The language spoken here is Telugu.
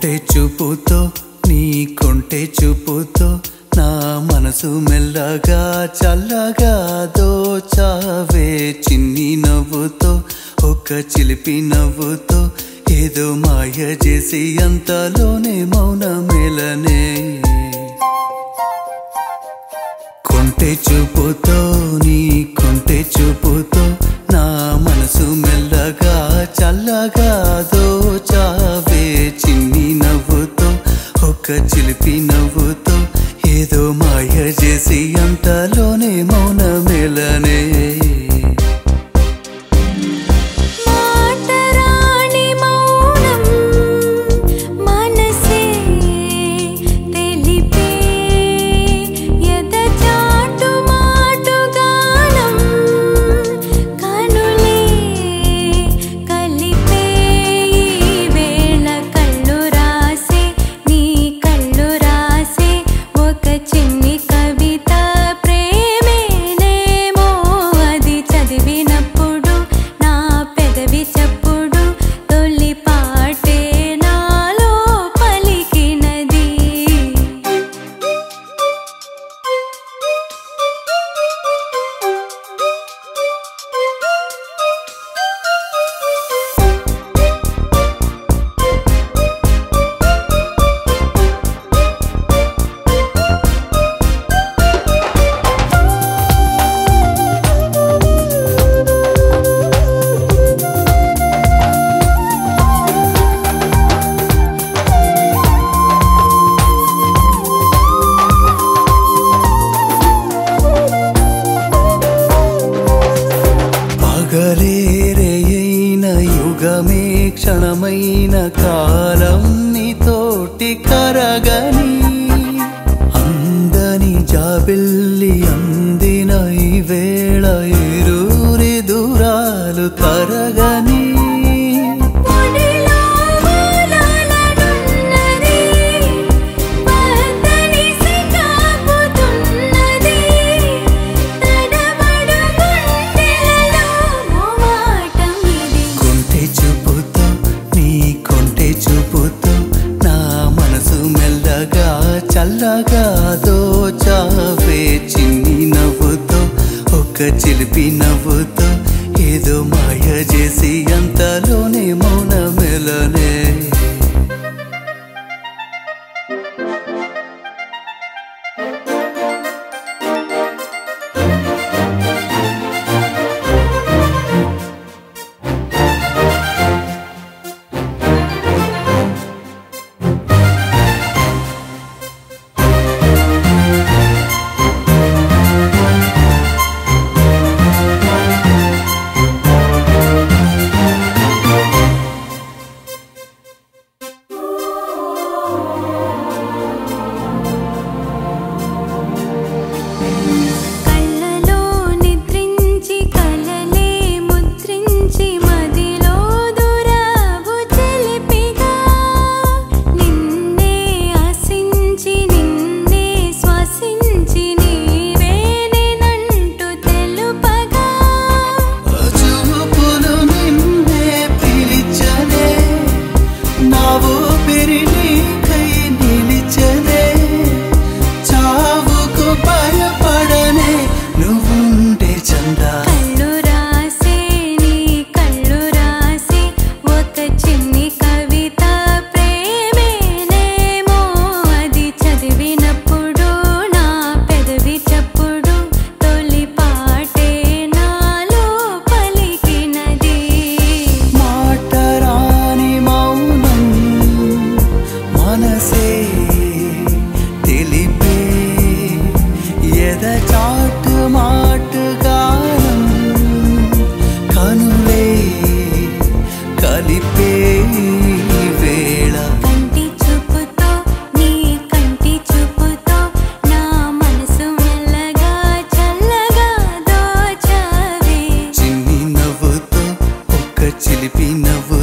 కొంటె చూపుతో నీ కొంటె చూపుతో నా మనసు మెల్లగా చల్లగా దోచావే చిన్ని నవ్వుతో ఒక చిలిపి నవ్వుతో ఏదో మాయ చేసి అంతలోనే మౌన మెలనే కొంటె చూపుతో నీ కొంటె చూపుతో నా మనసు మెల్లగా చల్లగా దోచావే చిన్ని నవ్వుతో ఒక చిలిపి నవ్వుతో ఏదో మాయ చేసి అంతలోనే మౌన మెలనే మాటరాని మౌనం మనసే తెలిపే ఎదచాటు మాటుగానం కనులే కలిపే ఈ వేళ కళ్ళు రాసే నీ కళ్ళు రాసే ఒక చిన్ని కవిత ప్రేమేనేమో అది చదివినప్పుడు నా పెదవి చప్పుడు తొలి పాటే నాలో పలికినది పగలేరైన యుగమే క్షణమైన కాలం నీతోటి కరగని అందని జాబిల్లి అందిన ఈ వేళ ఇరురి దూరాలు తరగని పొడిలో వాలాలనున్నది పద్దని సికాపుతున్నది తడబడు గుండెలలో మోమాటం ఇది కొంటె చూపుతో నీ కొంటె చూపుతో నా మనసు మెల్లగా చల్లగా దోచావే చిన్ని నవ్వుతో ఒక చిలిపి నవ్వుతో ఏదో మాయ చేసి అంతలోనే మౌన మెలనే కళ్ళలో నిద్రించి కలలే ముద్రించి మదిలో దురావు చెలిపిగా నిన్నే ఆశించి నిన్నే శ్వసించి నీవేనేనంటూ తెలుపగా చూపులు నిన్నే పిలిచనే నా ఊపిరి నీకై నిలిచనే చావుకు భయపడనే నువ్వుంటే చందా కళ్ళు రాసే నీ కళ్ళు రాసే ఒక చిన్ని కవిత ప్రేమేనేమో అది చదివినప్పుడు నా పెదవి చప్పుడు తొలి పాటే నాలో పలికినది మాటరాని మౌనం మనసే తెలిపే ఎదచాటు మాటుగానం కనులే కలిపే ఈ వేళ కంటి చూపుతో నీ కంటి చూపుతో నా మనసు మెల్లగా చల్లగా దోచావే చిన్ని నవ్వుతో ఒక్క చిలిపి నవ్వు